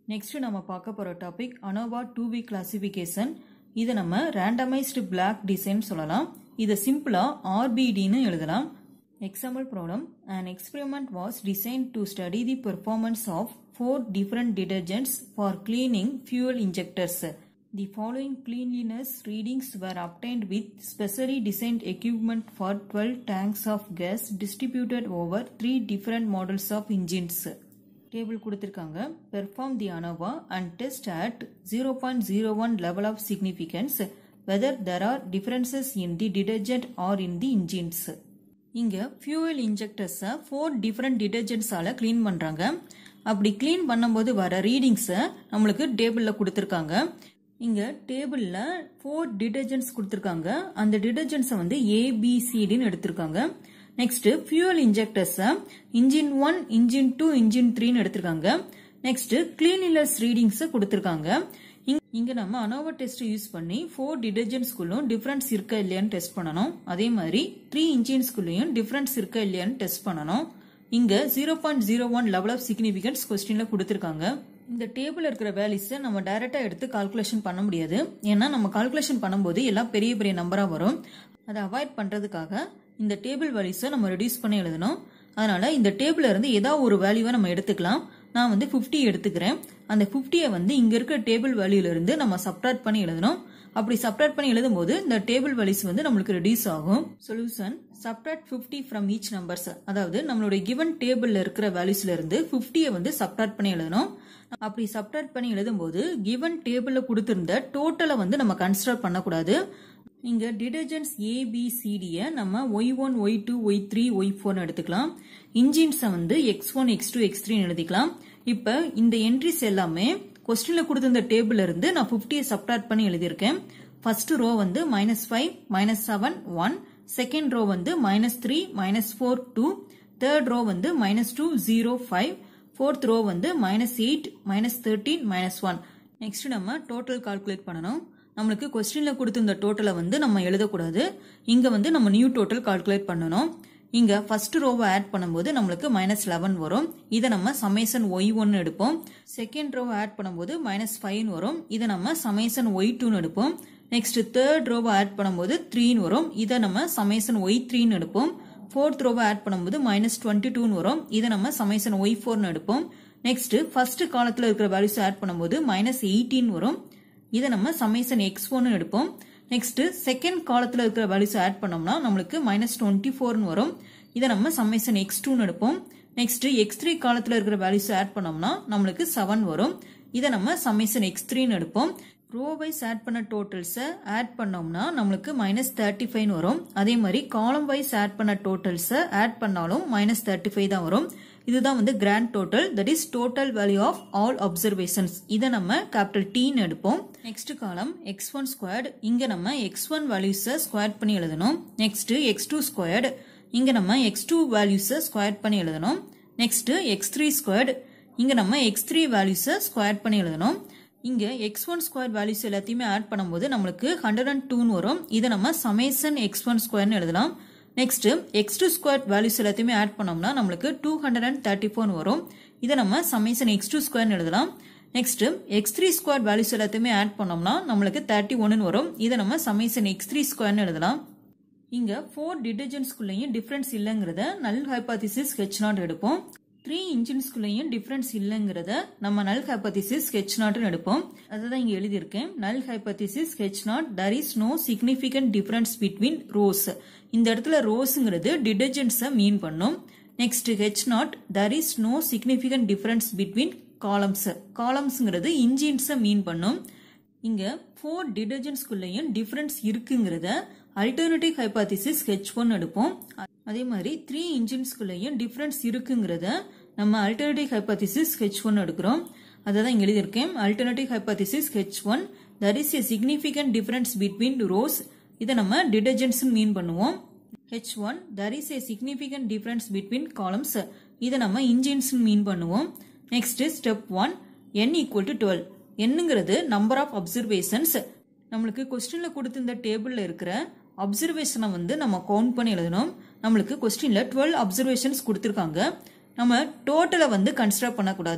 Next நம்ம பார்க்க போற topic ANOVA two way classification இதை நம்ம ரேண்டமைஸ்டு பிளாக் டிசைன் சொல்லலாம் இதை சிம்பிளா ஆர்பிடின்னு எழுதலாம் example problem an experiment was designed to study the performance of four different detergents for cleaning fuel injectors. The following cleanliness readings were obtained with specially designed equipment for 12 tanks of gas distributed over three different models of engines. Table கொடுத்துருக்காங்க perform the ANOVA and test at zero point zero one level of significance whether there are differences in the detergent or in the engines இங்க fuel இன்ஜெக்டர்ஸை four different டிடர்ஜென்ட்ஸால clean பண்றாங்க அப்படி clean பண்ணும்போது வர ரீடிங்ஸை நம்மளுக்கு டேபிளில் கொடுத்துருக்காங்க இங்க டேபிளில் ஃபோர் டிடர்ஜென்ட்ஸ் கொடுத்துருக்காங்க அந்த டிடர்ஜென்ட்ஸை வந்து ஏபிசிடின்னு எடுத்திருக்காங்க நெக்ஸ்ட் ஃபியூவல் இன்ஜெக்டர்ஸை engine one engine two engine த்ரீன்னு எடுத்திருக்காங்க நெக்ஸ்ட் கிளீனிலஸ் ரீடிங்ஸை கொடுத்துருக்காங்க இங்க நம்ம அனோவா டெஸ்ட் யூஸ் பண்ணி ஃபோர் டிடர்ஜென்ட்ஸ்குள்ளும் டிஃபரன்ஸ் இருக்கா இல்லையான்னு டெஸ்ட் பண்ணணும் அதே மாதிரி த்ரீ இன்ஜின்ஸ்குள்ளேயும் டிஃபரன்ஸ் இருக்கா இல்லையான்னு டெஸ்ட் பண்ணணும் இங்க zero point zero one level of significance கொஸ்டின்ல கொடுத்துருக்காங்க இந்த டேபிள் இருக்கிற வேல்யூஸை நம்ம டைரக்டா எடுத்து கால்குலேஷன் பண்ண முடியாது ஏன்னா நம்ம கால்குலேஷன் பண்ணும்போது எல்லாம் பெரிய பெரிய நம்பரா வரும் அதை அவாய்ட் பண்றதுக்காக இந்த டேபிள் வேல்யூஸை நம்ம ரெடியூஸ் பண்ணி எழுதணும் அதனால இந்த டேபிள்ல இருந்து ஏதாவது ஒரு வேல்யூவை நம்ம எடுத்துக்கலாம் நான் வந்து ஃபிஃப்டி எடுத்துக்கிறேன் அந்த ஃபிஃப்டியை வந்து இங்க இருக்கிற டேபிள் வேல்யூல இருந்து நம்ம சப்ட்ராக்ட் பண்ணி எழுதணும் அப்படி சப்ட்ராக்ட் பண்ணி எழுதும் போது இந்த டேபிள் வேல்யூஸ் வந்து நம்மளுக்கு ரெடியூஸ் ஆகும் solution subtract fifty from each numbers அதாவது நம்மளுடைய கிவன் டேபிள்ல இருக்கிற வேல்யூஸ்ல இருந்து ஃபிஃப்டியை வந்து சப்ட்ராக்ட் பண்ணி எழுதணும் அப்படி சப்ட்ராக்ட் பண்ணி எழுதும் போது கிவன் டேபிள்ல கொடுத்திருந்த டோட்டலை வந்து நம்ம கன்சிடர் பண்ணக்கூடாது இங்க டிடர்ஜென்ட்ஸ் ஏபிசிடிய நம்ம Y one Y two Y three Y ஃபோர்னு எடுத்துக்கலாம் இன்ஜின்ஸை வந்து X one X two X three எழுதிக்கலாம் இப்ப இந்த என்ட்ரிஸ் எல்லாமே கொஸ்டின்ல கொடுத்திருந்த டேபிள் இருந்து நான் பிப்டியை சப்டார்ட் பண்ணி எழுதியிருக்கேன் ஃபர்ஸ்ட் ரோ வந்து minus five minus seven one second row வந்து minus three minus four two third row வந்து minus two zero five fourth row வந்து minus eight minus thirteen minus one next நம்ம total calculate பண்ணணும் நம்மளுக்கு கொஸ்டின்ல கொடுத்திருந்த டோட்டலை வந்து நம்ம எழுதக்கூடாது இங்க வந்து நம்ம நியூ டோட்டல் கால்குலேட் பண்ணணும் இங்க ஃபர்ஸ்ட் ரோவை ஆட் பண்ணும்போது நம்மளுக்கு மைனஸ் லெவன் வரும் இதை நம்ம சமேசன் ஒய் ஒன்னு எடுப்போம் செகண்ட் ரோவை ஆட் பண்ணும்போது மைனஸ் ஃபைவ் வரும் இதை நம்ம சமேசன் ஒய் டூன்னு எடுப்போம் நெக்ஸ்ட் தேர்ட் ரோவை ஆட் பண்ணும்போது த்ரீன்னு வரும் இதை நம்ம சமேசன் ஒய் த்ரீன்னு எடுப்போம் ஃபோர்த் ரோவை ஆட் பண்ணும்போது மைனஸ் டுவெண்ட்டி டூன்னு வரும் இதை நம்ம சமேசன் ஒய் ஃபோர்னு எடுப்போம் நெக்ஸ்ட் ஃபர்ஸ்ட் காலத்தில் இருக்கிற வேல்யூஸ் ஆட் பண்ணும்போது மைனஸ் எயிட்டீன் வரும் இதை நம்ம சமேசன் எக்ஸ் ஒன்னு எடுப்போம் நெக்ஸ்ட் செகண்ட் காலத்தில் இருக்கிற வேல்யூஸ் ஆட் பண்ணோம்னா நம்மளுக்கு மைனஸ் டுவெண்ட்டி ஃபோர்னு வரும் இதை நம்ம சம்மேஷன் எக்ஸ் டூன்னு எடுப்போம் நெக்ஸ்ட் எக்ஸ் த்ரீ காலத்தில் இருக்கிற வேல்யூஸ் ஆட் பண்ணோம்னா நம்மளுக்கு செவன் வரும் இதை நம்ம சம்மேஷன் எக்ஸ் த்ரீன்னு எடுப்போம் ரோ வைஸ் ஆட் பண்ண டோட்டல்ஸை ஆட் பண்ணோம்னா நம்மளுக்கு மைனஸ் தேர்ட்டி ஃபைவ் வரும் அதே மாதிரி காலம் வைஸ் ஆட் பண்ண டோட்டல்ஸை ஆட் பண்ணாலும் மைனஸ் தேர்ட்டி ஃபைவ் தான் வரும் இதுதான் வந்து grand total that is total value of all observations இதை நம்ம கேபிட்டல் டீன்னு எடுப்போம் நெக்ஸ்ட் காலம் எக்ஸ் ஒன் ஸ்கொயர்டு இங்க நம்ம எக்ஸ் ஒன் வேல்யூஸை ஸ்கொயர் பண்ணி எழுதணும் நெக்ஸ்ட் எக்ஸ் டூ ஸ்கொயர்டு இங்க நம்ம எக்ஸ் டூ வேல்யூஸை ஸ்கொயர் பண்ணி எழுதணும் நெக்ஸ்ட் எக்ஸ் த்ரீ ஸ்கொயர்டு இங்க நம்ம எக்ஸ் த்ரீ வேல்யூஸை ஸ்கொயர் பண்ணி எழுதணும் இங்க எக்ஸ் ஒன் ஸ்கொயர் வேல்யூஸ் எல்லாத்தையுமே ஆட் பண்ணும்போது நம்மளுக்கு ஹண்ட்ரட் அண்ட் டூன்னு வரும் இதை நம்ம சமேசன் எக்ஸ் ஒன் ஸ்கொயர்னு எழுதலாம் next X two square values எல்லாத்தையுமே ஆட் பண்ணோம்னா நம்மளுக்கு two hundred and thirty four வரும் இதை நம்ம சமேசன் எக்ஸ் டூ ஸ்கொயர்னு எழுதலாம் next X three square values எல்லாத்தையுமே ஆட் பண்ணோம்னா நம்மளுக்கு தேர்ட்டி ஒன்னு வரும் இதை நம்ம சமேசன் எக்ஸ் த்ரீ ஸ்கொயர்னு எழுதலாம் இங்க ஃபோர் டிடர்ஜென்ட்ஸ்குள்ளேயும் டிஃபரன்ஸ் இல்லைங்கிறத நல் ஹைபாதிசிஸ் ஹெச் நாட் எடுப்போம் த்ரீ இன்ஜின்ஸ்குள்ளேயும் டிஃபரன்ஸ் இல்லைங்கிறத நம்ம நல் ஹைபத்திசிஸ் ஹெச் நாட்னு எடுப்போம் அதுதான் இங்க எழுதியிருக்கேன் null hypothesis H naught there is no significant difference between rows இந்த இடத்துல ரோஸ்ங்கிறது டிடர்ஜென்ட்ஸை மீன் பண்ணும் next H naught there is no significant difference between columns காலம்ஸ்ங்கிறது இன்ஜின்ஸை மீன் பண்ணும் இங்க ஃபோர் டிடர்ஜென்ட்ஸ்குள்ளேயும் டிஃபரன்ஸ் இருக்குங்கிறத அல்டர்னேட்டிவ் ஹைபாதிசிஸ் ஹெச் ஒன் எடுப்போம் அதே மாதிரி த்ரீ இன்ஜின்ஸ்குள்ளேயும் டிஃபரன்ஸ் இருக்குங்கிறத நம்ம அல்டர்னேட்டிவ் ஹைபாதிசிஸ் ஹெச் ஒன் எடுக்கிறோம் அதை தான் இங்கே எழுதியிருக்கேன் alternative hypothesis H one that is a significant difference between rows இதை நம்ம டிடர்ஜென்ட்ஸ் மீன் பண்ணுவோம் H one there is a significant difference between columns இதை நம்ம இன்ஜின்ஸ் மீன் பண்ணுவோம் next step one N equal to twelve என்னங்கிறது number of observations நம்மளுக்கு கொஸ்டின்ல கொடுத்திருந்த டேபிள்ல இருக்கிற அப்சர்வேஷனை வந்து நம்ம கவுண்ட் பண்ணி எழுதணும் நம்மளுக்கு கொஸ்டின்ல டுவெல் அப்சர்வேஷன்ஸ் கொடுத்துருக்காங்க நம்ம டோட்டலை வந்து கன்சிடர் பண்ணக்கூடாது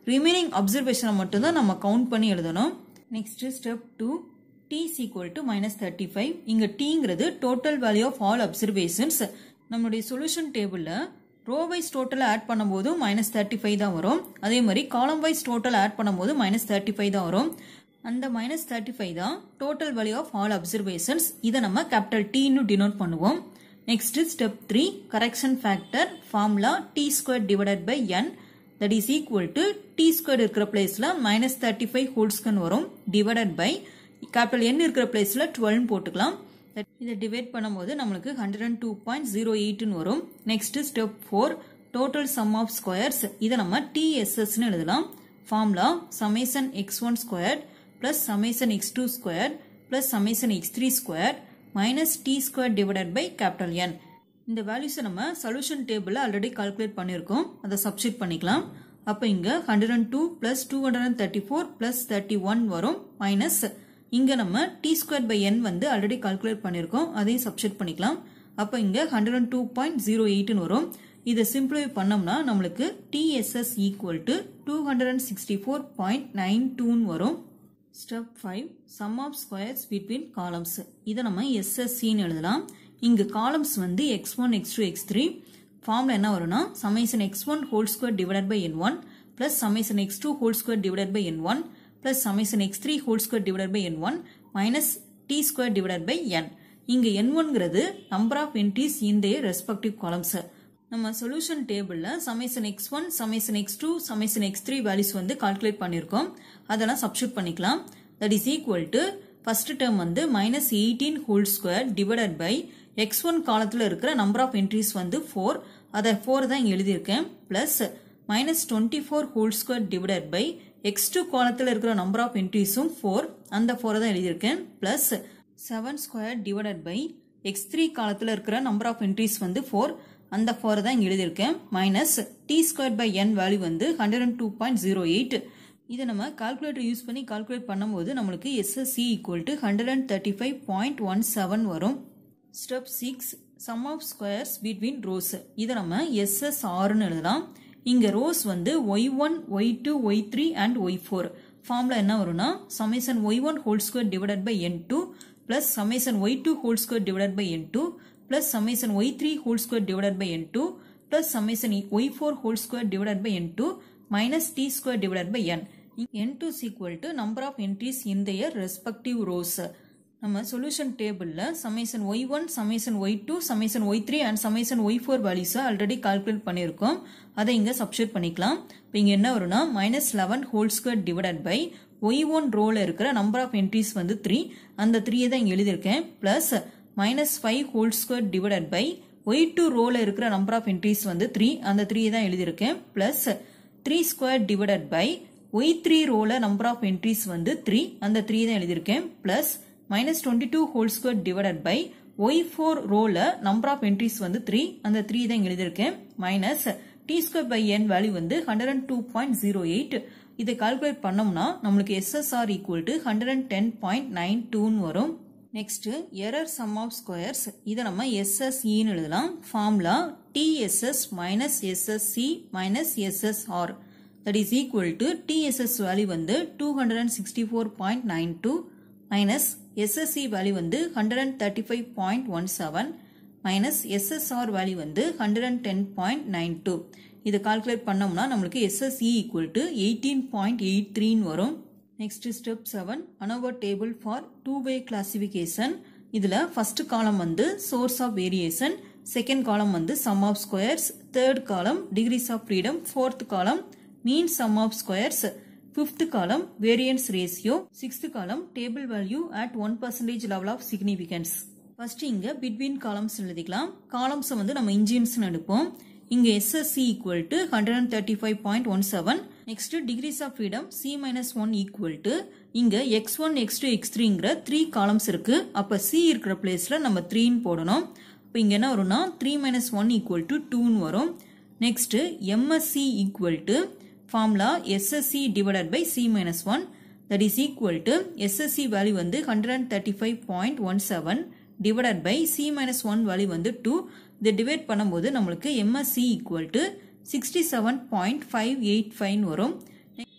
ரிமைனிங் அப்சர்வேஷனை மட்டும்தான் நம்ம கவுண்ட் பண்ணி எழுதணும் next step two t is equal to minus 35 இங்க tங்கிறது total value of all observations நம்மளுடைய சொல்யூஷன் டேபிளில் ரோ வைஸ் டோட்டல் ஆட் பண்ணும்போது மைனஸ் தேர்ட்டி ஃபைவ் தான் வரும் அதே மாதிரி காலம் வைஸ் டோட்டல் ஆட் பண்ணும்போது மைனஸ் தேர்ட்டி ஃபைவ் தான் வரும் அந்த மைனஸ் தேர்ட்டி ஃபைவ் தான் total value of all observations இதை நம்ம கேபிட்டல் டீன்னு டினோட் பண்ணுவோம் next step three correction factor formula T square divided by N that is equal to T square இருக்கிற பிளேஸ்ல மைனஸ் தேர்ட்டி ஃபைவ் ஹோல்ஸ்கன் வரும் டிவைடட் பை கேபிட்டல் என் இருக்கிற பிளேஸ்ல டுவெல் போட்டுக்கலாம் இதை டிவைட் பண்ணும்போது நம்மளுக்கு hundred and two point zero எயிட்னு வரும் next step four total sum of squares இதை நம்ம டிஎஸ்எஸ்னு எழுதலாம் formula summation X one square plus summation X two square plus summation X three square minus T square divided by capital N இந்த வேல்யூஸை நம்ம solution டேபிளில் ஆல்ரெடி கால்குலேட் பண்ணியிருக்கோம் அதை சப்ஸ்டிட் பண்ணிக்கலாம் அப்போ இங்கே hundred and two plus two hundred and thirty four plus thirty one வரும் மைனஸ் இங்கே நம்ம டி ஸ்கொயர் பை என் வந்து ஆல்ரெடி கால்குலேட் பண்ணியிருக்கோம் அதையும் சப்ஸ்டிட் பண்ணிக்கலாம் அப்போ இங்கே hundred and two point zero எயிட்னு வரும் இதை சிம்பிளிஃபை பண்ணோம்னா நம்மளுக்கு TSS equal to two hundred and sixty four point nine டூன்னு வரும் step five sum of squares between columns இதை நம்ம எஸ்எஸ்சின்னு எழுதலாம் இங்கு காலம்ஸ் வந்து X one X two X three ஃபார்ம்ல என்ன வரும்னா summation X one whole square divide by N one plus summation X two whole square divide by N one plus summation X three whole square divide by N one minus T square divide by N இங்க N ஒன்ங்கிறது number of entries in the respective columns நம்ம solution டேபிள்ல summation X one summation X two summation X three values வந்து calculate பண்ணியிருக்கோம் அதெல்லாம் substitute பண்ணிக்கலாம் that is equal to first term வந்து minus eighteen whole square divided by X one காலத்தில் இருக்கிற number of entries வந்து ஃபோர் அதை ஃபோர் தான் இங்கே எழுதியிருக்கேன் plus minus twenty four whole square divided by X two காலத்தில் இருக்கிற நம்பர் ஆஃப் என்ட்ரிஸும் ஃபோர் அந்த ஃபோரை தான் எழுதியிருக்கேன் plus seven square divided by X three காலத்தில் இருக்கிற நம்பர் ஆஃப் என்ட்ரிஸ் வந்து ஃபோர் அந்த ஃபோரை தான் இங்கே எழுதியிருக்கேன் minus T square by N value வந்து hundred and two point zero eight இதை நம்ம கால்குலேட்டர் யூஸ் பண்ணி கால்குலேட் பண்ணும்போது நம்மளுக்கு SSC equal to hundred and thirty five point one seven வரும் step six sum of squares between rows இதை நம்ம எஸ்எஸ்ஆர்னு எழுதலாம் இங்க ரோஸ் வந்து Y one Y two Y three and Y four ஃபார்ம்ல என்ன வரும்னா summation Y one whole square divided by N two plus summation Y two whole square divided by N two plus summation Y three whole square divided by N two plus summation Y four whole square divided by N two minus T square divided by N N two equal to number of entries in their respective rows நம்ம solution டேபிளில் summation Y one summation Y two summation Y three and summation Y four வேல்யூஸை already calculate பண்ணியிருக்கோம் அதை இங்கே substitute பண்ணிக்கலாம் இப்போ இங்கே என்ன வரும்னா minus eleven whole square divided by Y one ரோவில் இருக்கிற நம்பர் ஆஃப் என்ட்ரிஸ் வந்து த்ரீ அந்த த்ரீயை தான் இங்கே எழுதியிருக்கேன் plus minus five whole square divided by Y two ரோவில் இருக்கிற நம்பர் ஆஃப் என்ட்ரிஸ் வந்து த்ரீ அந்த த்ரீயை தான் எழுதியிருக்கேன் plus three square divided by Y three ரோவில் நம்பர் ஆஃப் என்ட்ரிஸ் வந்து த்ரீ அந்த த்ரீ தான் எழுதியிருக்கேன் plus minus twenty two whole square divided by Y four ரோல நம்பர் ஆஃப் என்ட்ரிஸ் வந்து த்ரீ அந்த த்ரீ தான் எழுதியிருக்கேன் minus T square by N value வந்து hundred and two point zero eight இதை கால்குலேட் பண்ணோம்னா நம்மளுக்கு SSR equal to hundred and ten point nine டூன்னு வரும் next error sum of squares இதை நம்ம எஸ்எஸ்இன்னு எழுதலாம் formula TDS minus SSC minus SSR that is equal to TSS value வந்து two hundred and sixty four point nine two minus SSC value வந்து hundred and thirty five point one seven minus SSR value வந்து hundred and ten point nine two இதை calculate பண்ணோம்னா நம்மளுக்கு SSE equal to eighteen point eight த்ரீன்னு வரும் next step seven ANOVA table for two way classification இதில் first column வந்து source of variation second காலம் வந்து sum of squares third column degrees of freedom fourth column mean sum of squares fifth column variance ratio sixth column table value at one percentage level of significance first இங்க between columns எழுதிக்கலாம் columns வந்து நம்ம engines எடுப்போம் இங்க SSC equal to hundred and thirty five point one seven next degrees of freedom C minus one equal to இங்க X one X two X த்ரீங்கிற three columns இருக்கு அப்ப சி இருக்கிற பிளேஸ்ல நம்ம த்ரீன்னு போடணும் இப்போ இங்க என்ன வரும்னா three minus one equal to டூன்னு வரும் next MSC equal to formula SSC divided by C minus one that is equal to SSC value வந்து hundred and thirty five point one seven divided by C minus one value வந்து two இதை divide பண்ணும்போது நம்மளுக்கு MSC equal to sixty seven point five eight five வரும்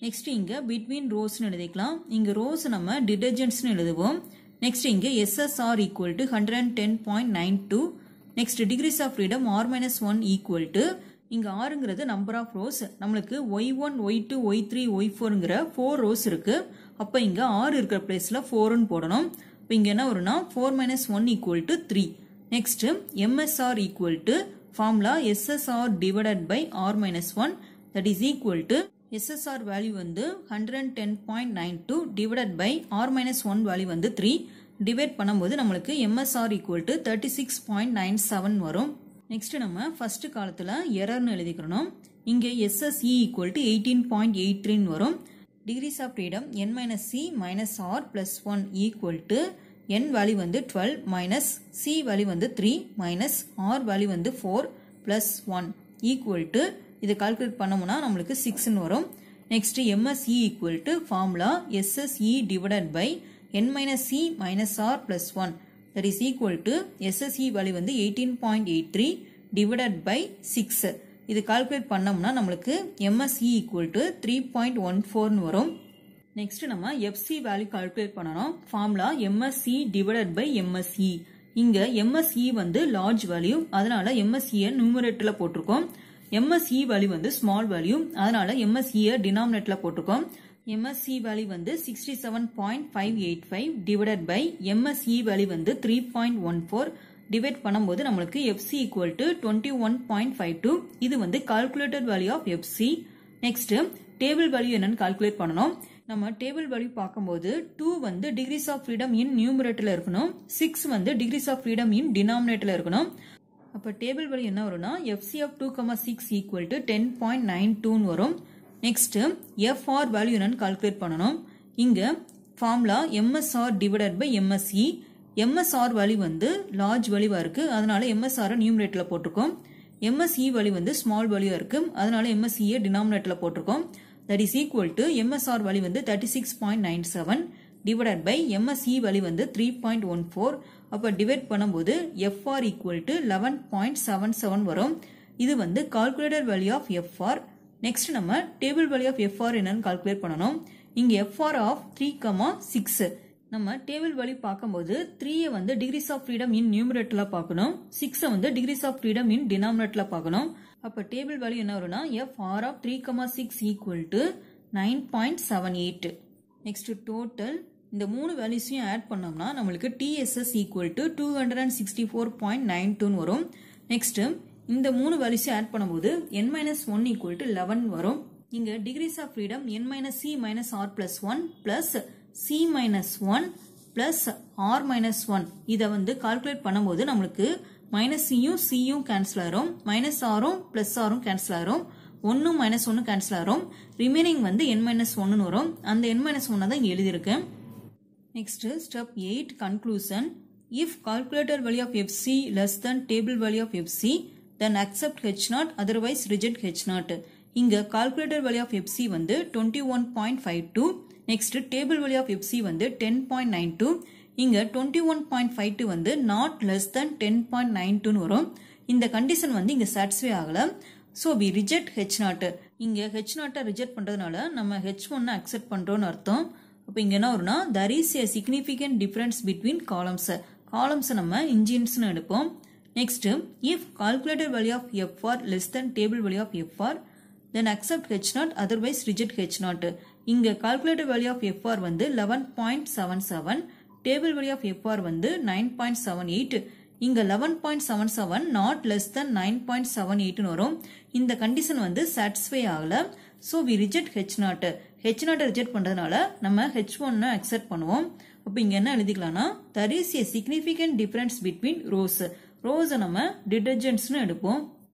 next இங்க between ரோஸ்னு எழுதிக்கலாம் இங்க ரோஸ் நம்ம டிடர்ஜென்ட்ஸ்னு எழுதுவோம் நெக்ஸ்ட் இங்க SSR equal to hundred and ten point nine two next degrees of freedom R minus one equal to இங்க ஆறுங்கிறது நம்பர் ஆஃப் ரோஸ் நம்மளுக்கு Y one Y two Y three Y ஃபோருங்கிற ஃபோர் ரோஸ் இருக்கு அப்ப இங்க ஆறு இருக்கிற பிளேஸ்ல ஃபோர்னு போடணும் இப்போ இங்க என்ன வரும்னா four minus one equal to three next MSR equal to formula SSR divided by R minus one that is equal to SSR value வந்து hundred and ten point nine two divided by R minus one value வந்து three divide பண்ணும்போது நம்மளுக்கு MSR equal to thirty six point nine seven வரும் next நம்ம first காலத்தில் எரர்னு எழுதிக்கிறோம் இங்கே SSE equal to eighteen point eight த்ரீன்னு வரும் decrease of freedom N minus C minus R plus one equal to N value வந்து டுவெல் மைனஸ் சி வேல்யூ வந்து த்ரீ மைனஸ் ஆர் வேல்யூ வந்து four plus one equal to இதை calculate பண்ணோம்னா நம்மளுக்கு சிக்ஸ்னு வரும் next MSE equal to formula SSE divided by N minus C minus R plus one that is equal to SSE value வந்து eighteen point eight three divided by six இது calculate பண்ணோம்னா நம்மளுக்கு MSE equal to three point one ஃபோர்னு வரும் next நம்ம FC value calculate பண்ணணும் formula MSC divided by MSE இங்க MSE வந்து லார்ஜ் வேல்யூ அதனால எம்எஸ்இ நியூமரேட்டர்ல போட்டிருக்கோம் எம்எஸ்இ வேல்யூ வந்து ஸ்மால் வேல்யூ அதனால எம்எஸ்இ டினாமினேட்டர்ல போட்டிருக்கோம் எம்எஸ்சி வேல்யூ வந்து sixty seven point five eight five divided by MSE value வந்து three point one four divide பண்ணும்போது நம்மளுக்கு FC equal to twenty one point five two இது வந்து calculated value of FC next table value என்னன்னு calculate பண்ணணும் நம்ம table value பார்க்கும்போது two வந்து டிகிரிஸ் ஆஃப் ஃப்ரீடம் இன் நியூமரேட்டர்ல இருக்கணும் சிக்ஸ் வந்து டிகிரிஸ் ஆஃப் ஃப்ரீடம் இன் டினாமினேட்டர்ல இருக்கணும் அப்போ டேபிள் வேல்யூ என்ன வரும்னா FC of two comma six equal to ten point nine டூன்னு வரும் நெக்ஸ்ட் எஃப்ஆர் வேல்யூ என்னன்னு கால்குலேட் பண்ணணும் இங்க formula MSR divided by MSE MSR value வந்து லார்ஜ் வேல்யூவா இருக்கு அதனால எம்எஸ்ஆர் நியூமரேட்டர்ல போட்டிருக்கோம் எம்எஸ்இ வேல்யூ வந்து ஸ்மால் வேல்யூவா இருக்கு அதனால எம்எஸ்இ டினாமினேட்டர்ல போட்டிருக்கோம் that is equal to MSR value வந்து thirty six point nine seven divided by MSE value வந்து த்ரீ பாயிண்ட் ஒன் ஃபோர் அப்போ டிவைட் பண்ணும்போது FR equal to eleven point seven seven வரும் இது வந்து calculator value of FR next நம்ம table value of FR என்னன்னு calculate பண்ணணும் இங்க FR of three comma six நம்ம டேபிள் வேல்யூ பார்க்கும்போது த்ரீயை வந்து டிகிரிஸ் ஆஃப் ஃப்ரீடம் இன் நியூமரேட்டர்ல பார்க்கணும் சிக்ஸை வந்து டிகிரிஸ் ஆஃப் ஃப்ரீடம் இன் டினாமினேட்டர்ல பார்க்கணும் அப்போ டேபிள் வேல்யூ என்ன வரும்னா F R of three comma six equal to nine point seven eight next total இந்த மூணு வேல்யூஸையும் ஆட் பண்ணோம்னா நம்மளுக்கு TSS equal to two hundred and sixty four point nine டூன்னு வரும் நெக்ஸ்ட் இந்த மூணு வேல்யூஸையும் ஆட் பண்ணும்போது N minus one equal to eleven வரும் இங்க degrees of freedom N minus C minus R plus one plus C minus one plus R minus one இதை வந்து கால்குலேட் பண்ணும்போது நம்மளுக்கு மைனஸ் சியும் சியும் கேன்சல் ஆயிரும் மைனஸ் ஆரும் பிளஸ் ஆரும் கேன்சல் ஆயிரும் ஒன்னும் மைனஸ் ஒன்னு கேன்சல் ஆயிரும் ரிமைனிங் வந்து என் மைனஸ் ஒன்னு வரும் அந்த என் மைனஸ் ஒன்னு தான் இங்க எழுதியிருக்கேன் next step eight conclusion if calculator value of FC less than table value of FC then accept H not otherwise reject H not இங்க கால்குலேட்டர் வேல்யூ ஆஃப் எஃப்சி வந்து twenty one point five two next table value of FC வந்து ten point nine two இங்க twenty one point five two வந்து not less than ten point nine டூன்னு வரும் இந்த condition வந்து இங்க சாட்டிஸ்ஃபை ஆகல so we reject H not இங்க ஹெச் நாட்டை ரிஜெக்ட் பண்றதுனால நம்ம ஹெச் ஒன்னை அக்செப்ட் பண்றோம்னு அர்த்தம் அப்போ இங்க என்ன வரும்னா there is a significant difference between columns columns நம்ம இன்ஜின்ஸ்னு எடுப்போம் next if calculator value of F R less than table value of F R then accept H not otherwise reject H not இங்க calculator value of F R வந்து eleven point seven seven table value of F R வந்து nine point seven eight இங்க eleven point seven seven not less than nine point seven எயிட்னு வரும் இந்த condition வந்து satisfy ஆகல so we reject H not H நாட்டை reject பண்றதுனால நம்ம H ஒன்னு அக்செப்ட் பண்ணுவோம் அப்போ இங்க என்ன எழுதிக்கலாம்னா there is a significant difference between rows ரோஸை நம்ம டிடர்ஜென்ட்ஸ்னு எடுப்போம்